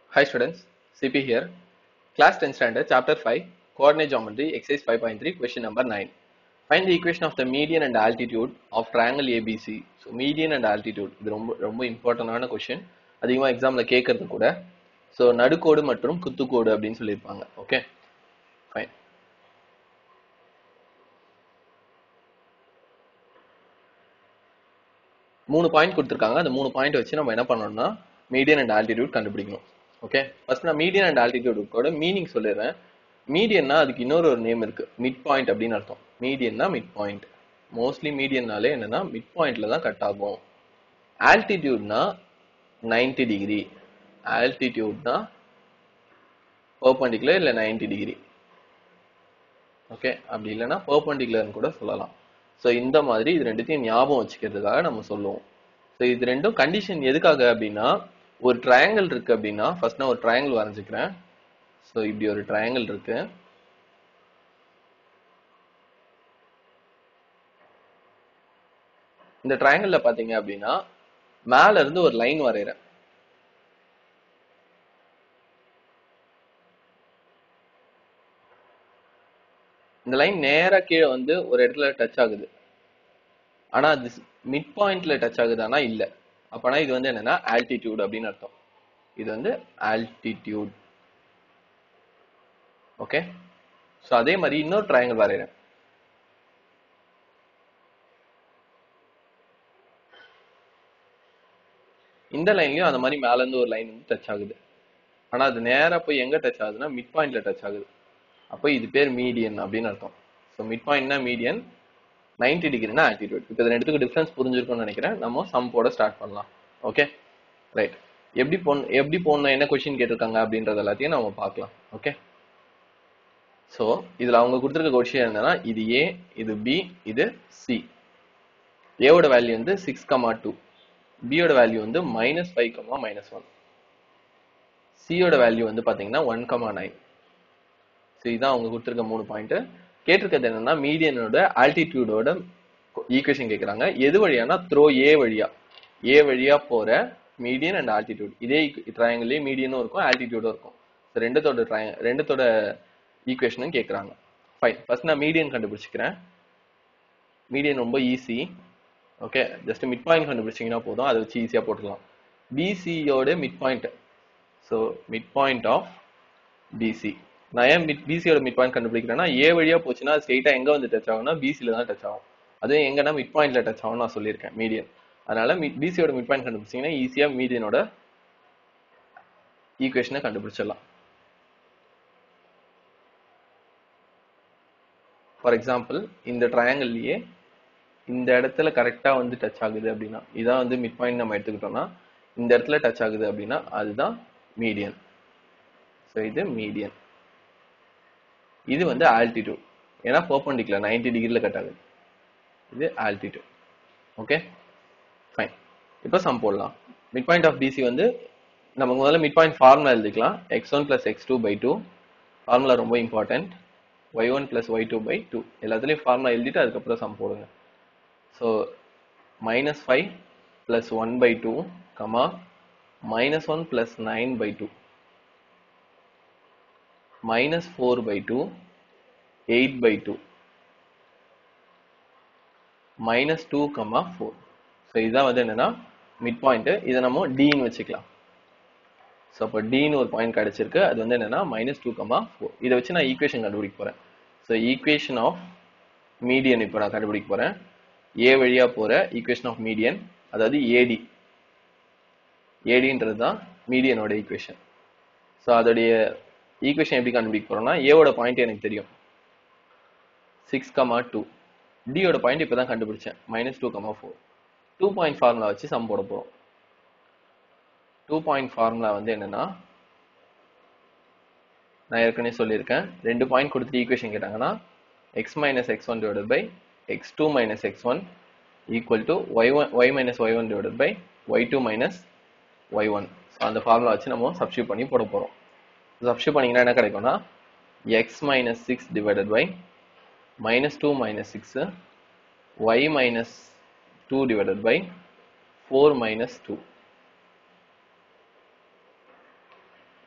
Hi students, CP here. Class 10 standard, chapter 5, coordinate geometry, exercise 5.3, question number 9. Find the equation of the median and altitude of triangle ABC. So median and altitude இது ரொம்ப ரொம்ப இம்பார்ட்டன்டான question அதிகமாக எக்ஸாம்ல கேட்கறது கூட so நடுக்கோடு மற்றும் குத்துக்கோடு அப்படின்னு சொல்லியிருப்பாங்க ஓகே ஃபைன் மூணு பாயிண்ட் கொடுத்துருக்காங்க அந்த மூணு பாயிண்ட் வச்சு நம்ம என்ன பண்ணணும்னா மீடியன் அண்ட் ஆல்டிடியூட் கண்டுபிடிக்கணும் ஓகே ஃபர்ஸ்ட் நான் மீடியன் அண்ட் ஆல்டிடியூடோட மீனிங் சொல்லிடுறேன் மீடியன்னா அதுக்கு இன்னொரு ஒரு நேம் இருக்கு மிட் பாயிண்ட் அப்படின்னு அர்த்தம் மீடியன்னா மிட் பாயிண்ட் மோஸ்ட்லி மீடியன்னாலே என்னன்னா மிட் பாயிண்ட்ல தான் கட் ஆகும் ஆல்டிடியூட்னா நைன்டி டிகிரி ஆல்டிடியூட்னா பர்பண்டிகுலர் இல்லை நைன்டி டிகிரி ஓகே அப்படி இல்லைன்னா பர்பண்டிகுலர்னு கூட சொல்லலாம் ஸோ இந்த மாதிரி இது ரெண்டுத்தையும் ஞாபகம் வச்சுக்கிறதுக்காக நம்ம சொல்லுவோம் ஸோ இது ரெண்டும் கண்டிஷன் எதுக்காக அப்படின்னா ஒரு ட்ரையாங்கிள் இருக்கு அப்படின்னா ஃபர்ஸ்ட் நான் ஒரு ட்ரையாங்கிள் வரைஞ்சிக்கிறேன் ஸோ இப்படி ஒரு ட்ரையாங்கிள் இருக்கு இந்த ட்ரையாங்கிள்ல பாத்தீங்க அப்படின்னா மேல இருந்து ஒரு லைன் வரைகிறேன் இந்த லைன் நேரா கீழே வந்து ஒரு இடத்துல டச் ஆகுது ஆனா அது மிட் பாயிண்ட்ல டச் ஆகுதானா இல்ல அப்பனா இது வந்து என்னன்னா ஆல்டிடியூட் அப்படின்னு அர்த்தம் இது வந்து ஆல்டிடியூட் ஓகே ஸோ அதே மாதிரி இன்னொரு ட்ரையாங்கிள் வரைகிறேன் இந்த லைன்லயும் அந்த மாதிரி மேல இருந்து ஒரு லைன் வந்து டச் ஆகுது ஆனா அது நேரா போய் எங்க டச் ஆகுதுன்னா மிட் பாயிண்ட்ல டச் ஆகுது அப்போ இது பேர் மீடியன் அப்படின்னு அர்த்தம் ஸோ மிட் பாயிண்ட்னா மீடியன் நைன்டி டிகிரினா ஆல்டிடியூட் இப்போ இது ரெண்டுத்துக்கு டிஃப்ரென்ஸ் புரிஞ்சிருக்கும்னு நினைக்கிறேன் நம்ம சம் போட ஸ்டார்ட் பண்ணலாம் ஓகே ரைட் எப்படி போன் எப்படி போடணும் என்ன கொஸ்டின் கேட்டிருக்காங்க அப்படின்றது எல்லாத்தையும் நம்ம பார்க்கலாம் ஓகே ஸோ இதில் அவங்க கொடுத்துருக்க கொஸ்டின் என்னன்னா இது ஏ இது பி இது சி ஏவோட வேல்யூ வந்து சிக்ஸ் கமா டூ பியோட வேல்யூ வந்து minus five comma minus one சியோட வேல்யூ வந்து பார்த்தீங்கன்னா ஒன் கமா நைன் ஸோ இதான் அவங்க கொடுத்துருக்க மூணு பாயிண்ட் கேட்டிருக்கிறது என்னன்னா மீடியனோட ஆல்டிடியூடோட ஈக்குவேஷன் கேட்குறாங்க எது வழியானா த்ரோ ஏ வழியா ஏ வழியா போற மீடியன் அண்ட் ஆல்டிடியூட் இதே ட்ரையாங்கிள்லேயே மீடியனும் இருக்கும் ஆல்டிடியூடும் இருக்கும் ஸோ ரெண்டுத்தோட ட்ரை ரெண்டுத்தோட ஈக்குவேஷனும் கேட்குறாங்க ஃபைன் ஃபர்ஸ்ட் நான் மீடியன் கண்டுபிடிச்சிக்கிறேன் மீடியன் ரொம்ப easy okay just mid point கண்டுபிடிச்சிங்கன்னா போதும் அதை வச்சு ஈஸியாக போட்டுக்கலாம் பிசியோட mid point so mid point of BC நான் ஏன் மிட் பிசியோட மிட் பாயிண்ட் கண்டுபிடிக்கிறேன்னா ஏ வழியா போச்சுன்னா ஸ்ட்ரெயிட்டா எங்க வந்து டச் ஆகும்னா பிசில தான் டச் ஆகும் அதுவும் எங்கன்னா மிட் பாயிண்ட்ல டச் ஆகும் நான் சொல்லியிருக்கேன் மீடியன் அதனால பிசியோட மிட் பாயிண்ட் கண்டுபிடிச்சிங்கன்னா ஈஸியா மீடியனோட ஈக்குவேஷனை கண்டுபிடிச்சிடலாம் ஃபார் எக்ஸாம்பிள் இந்த ட்ரையாங்கிள்லயே இந்த இடத்துல கரெக்டா வந்து டச் ஆகுது அப்படின்னா இதான் வந்து மிட் பாயிண்ட் நம்ம எடுத்துக்கிட்டோம்னா இந்த இடத்துல டச் ஆகுது அப்படின்னா அதுதான் மீடியன் ஸோ இது மீடியன் இது வந்து ஆல்டிடியூட் ஏன்னா பர்பண்டிகுலர் நைன்டி டிகிரியில் கட் ஆகுது இது ஆல்டிடியூட் ஓகே ஃபைன் இப்போ சம் போடலாம் மிட் பாயிண்ட் ஆஃப் பிசி வந்து நமக்கு முதல்ல மிட் பாயிண்ட் ஃபார்முலா எழுதிக்கலாம் x one plus x two by two formula ரொம்ப important y one plus y two by two எல்லாத்துலேயும் ஃபார்முலா எழுதிட்டு அதுக்கப்புறம் சம் போடுங்க so minus five plus one by two comma minus one plus nine by two minus 4 by 2, 8 by 2, minus 2, comma 4. So இதுதான் வந்து என்னன்னா mid point இதை நம்ம டின்னு வச்சுக்கலாம் ஸோ அப்போ டின்னு ஒரு பாயிண்ட் கிடைச்சிருக்கு அது வந்து என்னன்னா மைனஸ் டூ கமா ஃபோர் இதை வச்சு நான் ஈக்குவேஷன் கண்டுபிடிக்க போறேன் ஸோ ஈக்குவேஷன் ஆஃப் மீடியன் இப்போ நான் கண்டுபிடிக்க போறேன் ஏ வழியா போற ஈக்குவேஷன் ஆஃப் மீடியன் அதாவது ஏடி ஏடின்றது தான் மீடியனோட ஈக்குவேஷன் ஸோ அதோடைய ஈக்குவேஷன் எப்படி கண்டுபிடிக்க போறோம்னா ஏவோட பாயிண்ட் எனக்கு தெரியும் சிக்ஸ் கமா டூ டியோட பாயிண்ட் இப்போ தான் கண்டுபிடிச்சேன் minus two comma four two point formula வச்சு சம் போட போகிறோம் டூ பாயிண்ட் ஃபார்முலா வந்து என்னன்னா நான் ஏற்கனவே சொல்லியிருக்கேன் ரெண்டு பாயிண்ட் கொடுத்துட்டு ஈக்குவேஷன் கேட்டாங்கன்னா x minus x one divide by x two minus x one equal to y one y minus y one divide by y two minus y one so அந்த formula வச்சு நம்ம சப்ஸ்டியூட் பண்ணி போட போகிறோம் substitute பண்ணீங்கன்னா என்ன கிடைக்கும்னா x minus six divided by minus two minus six y minus two divided by four minus two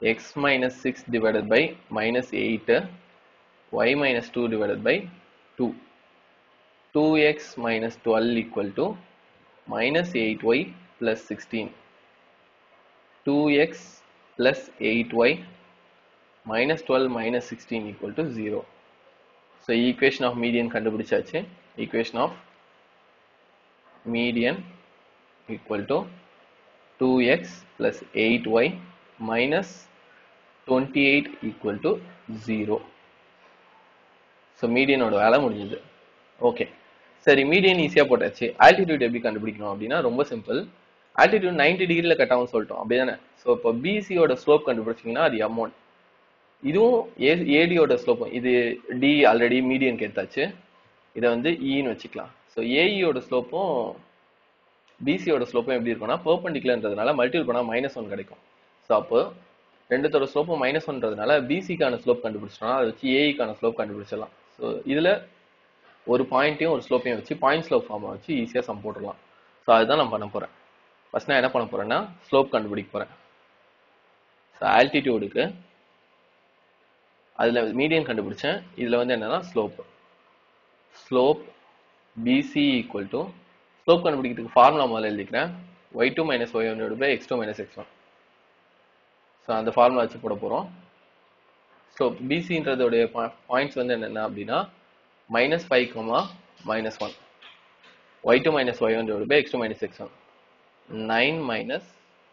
x minus six divided by minus eight y minus two divided by two two x minus twelve equal to minus eight y plus sixteen two x plus eight y minus 12 minus 16 equal to 0. So equation of median கண்டுபிடிச்சாச்சு equation of median equal to 2x plus 8y minus 28 equal to 0. So median ஓட வேலை முடிஞ்சது okay சரி median ஈஸியாக போட்டாச்சு altitude எப்படி கண்டுபிடிக்கணும் அப்படின்னா ரொம்ப சிம்பிள் ஆல்டிடியூட் நைன்டி டிகிரியில் கட் ஆகும் சொல்லிட்டோம் அப்படிதானே ஸோ இப்போ பிசியோட ஸ்லோப் கண்டுபிடிச்சிங்கன்னா அது அமௌண்ட் இதுவும் ஏ ஏடியோட ஸ்லோப்பும் இது டி ஆல்ரெடி மீடியன் எடுத்தாச்சு இதை வந்து இன்னு வச்சுக்கலாம் ஸோ ஏஇயோட ஸ்லோப்பும் பிசியோட ஸ்லோப்பும் எப்படி இருக்கும்னா பர்பண்டிகுலர்ன்றதுனால மல்டிபிள் பண்ணால் மைனஸ் ஒன் கிடைக்கும் ஸோ அப்போ ரெண்டுத்தோட ஸ்லோப்பும் மைனஸ் ஒன்றதுனால பிசிக்கான ஸ்லோப் கண்டுபிடிச்சிட்டோம்னா அதை வச்சு ஏஇக்கான ஸ்லோப் கண்டுபிடிச்சிடலாம் ஸோ இதில் ஒரு பாயிண்ட்டையும் ஒரு ஸ்லோப்பையும் வச்சு பாயிண்ட் ஸ்லோப் ஃபார்மை வச்சு ஈஸியாக சம் போட்டுடலாம் ஸோ அதுதான் நான் பண்ண போகிறேன் ஃபர்ஸ்ட் நான் என்ன பண்ண போகிறேன்னா ஸ்லோப் கண்டுபிடிக்க போகிறேன் ஸோ ஆல்டிடியூடுக்கு அதில் மீடியன் கண்டுபிடிச்சேன் இதில் வந்து என்னன்னா slope slope BC equal to slope கண்டுபிடிக்கிறதுக்கு ஃபார்முலா முதல்ல எழுதிக்கிறேன் y two minus y one by x two minus x one so அந்த ஃபார்முலா வச்சு போட போகிறோம் ஸோ பிசின்றதோடைய பாயிண்ட்ஸ் வந்து என்னென்ன அப்படின்னா minus five comma minus one y two minus y one by x two minus x one nine minus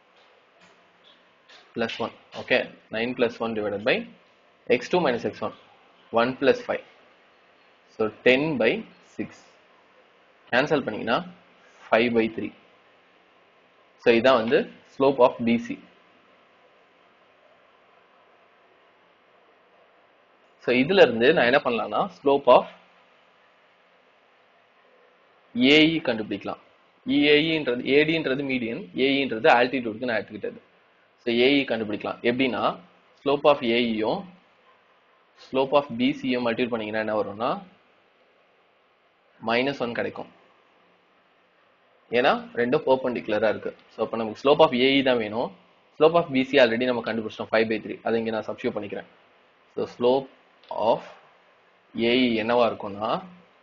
plus 1 okay 9 plus 1 divided by x2 minus x1 1 plus 5 so 10 by 6 cancel பண்ணீங்கன்னா 5 by 3 so இதான் வந்து slope of BC so இதுல இருந்து நான் என்ன பண்ணலாம்னா slope of AE கண்டுபிடிக்கலாம் EAEன்றது ADன்றது median AEன்றது ஆல்டிடியூடுக்கு நான் எடுத்துக்கிட்டது ஸோ ஏஇ கண்டுபிடிக்கலாம் எப்படின்னா ஸ்லோப் ஆஃப் ஏஇயும் ஸ்லோப் ஆஃப் பிசியும் மல்டிபிள் பண்ணீங்கன்னா என்ன வரும்னா மைனஸ் ஒன் கிடைக்கும் ஏன்னா ரெண்டும் பர்பண்டிகுலராக இருக்கு ஸோ அப்போ நமக்கு ஸ்லோப் ஆஃப் ஏஇ தான் வேணும் ஸ்லோப் ஆஃப் பிசி ஆல்ரெடி நம்ம கண்டுபிடிச்சிட்டோம் ஃபைவ் பை த்ரீ அதை இங்கே நான் சப்ஸ்டியூட் பண்ணிக்கிறேன் ஸோ ஸ்லோப் ஆஃப் ஏஇ என்னவா இருக்கும்னா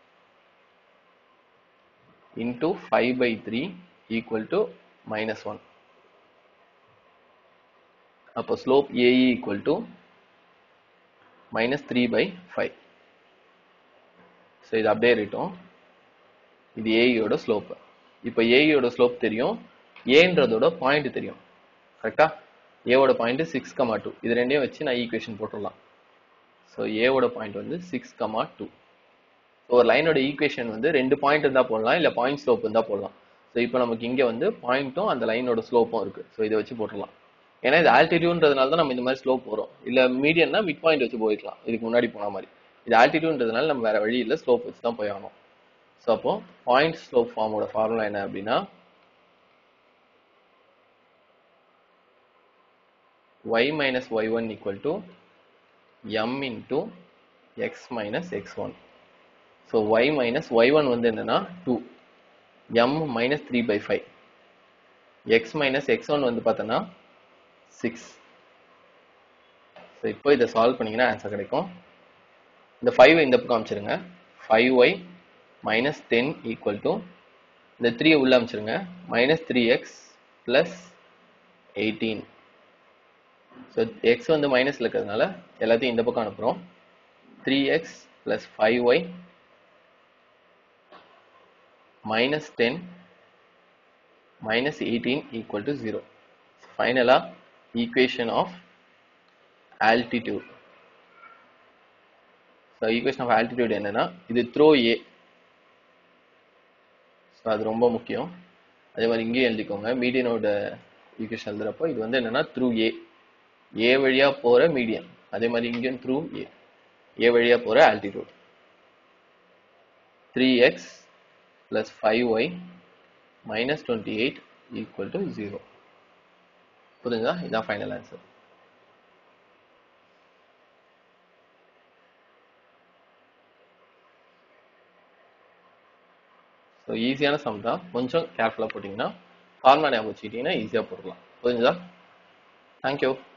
into five by three equal to minus one அப்போ slope AE equal to minus three by five so இது அப்படியே இருக்கட்டும் இது ஏஇயோட ஸ்லோப்பு இப்போ ஏஇயோட ஸ்லோப் தெரியும் ஏன்றதோட பாயிண்ட் தெரியும் கரெக்டா ஏவோட பாயிண்ட் சிக்ஸ் கமா டூ இது ரெண்டையும் வச்சு நான் ஈக்குவேஷன் போட்டுடலாம் ஸோ ஏவோட பாயிண்ட் வந்து சிக்ஸ் கமா டூ ஸோ ஒரு லைனோட ஈக்குவேஷன் வந்து ரெண்டு பாயிண்ட் இருந்தால் போடலாம் இல்லை பாயிண்ட் ஸ்லோப் இருந்தால் போடலாம் ஸோ இப்போ நமக்கு இங்கே வந்து பாயிண்ட்டும் அந்த லைனோட ஸ்லோப்பும் இருக்கு ஸோ இதை வச்சு போட்டுடலாம் ஏன்னா இது ஆல்டிடியூன்றதுனால தான் நம்ம இந்த மாதிரி ஸ்லோப் போகிறோம் இல்லை மீடியம்னா மிட் பாயிண்ட் வச்சு போய்க்கலாம் இதுக்கு முன்னாடி போன மாதிரி இது ஆல்டிடியூன்றதுனால நம்ம வேற வழி இல்லை ஸ்லோப் வச்சு தான் போய் ஆகணும் ஸோ அப்போ பாயிண்ட் ஸ்லோப் ஃபார்மோட ஃபார்முலா என்ன அப்படின்னா y minus y1 equal to m into x minus x1 so y minus y1 வந்து என்னன்னா 2 m minus 3 by 5 x minus x1 வந்து பார்த்தோன்னா 6 ஸோ இப்போ இதை சால்வ் பண்ணீங்கன்னா ஆன்சர் கிடைக்கும் இந்த ஃபைவ் இந்த பக்கம் அமைச்சிருங்க five y minus ten equal to இந்த த்ரீயை உள்ள அமைச்சிருங்க minus three x plus eighteen so x வந்து மைனஸில் இருக்கிறதுனால எல்லாத்தையும் இந்த பக்கம் அனுப்புகிறோம் three x plus five y minus ten minus eighteen equal to zero ஃபைனலாக equation of altitude so equation of altitude என்னன்னா இது த்ரோ ஏ ஸோ அது ரொம்ப முக்கியம் அதே மாதிரி இங்கேயும் எழுதிக்கோங்க மீடியனோட ஈக்குவேஷன் எழுதுறப்போ இது வந்து என்னன்னா த்ரூ ஏ ஏ வழியா போற மீடியன் அதே மாதிரி இங்கேயும் த்ரூ ஏ ஏ வழியா போற altitude three x plus five y minus twenty eight equal to zero புரியுதா இதான் ஃபைனல் ஆன்சர் ஸோ ஈஸியான சம் தான் கொஞ்சம் கேர்ஃபுல்லாக போட்டிங்கன்னா ஃபார்முலா ஞாபகம் வச்சுக்கிட்டிங்கன்னா ஈஸியாக போடலாம் புரிஞ்சுதா தேங்க்யூ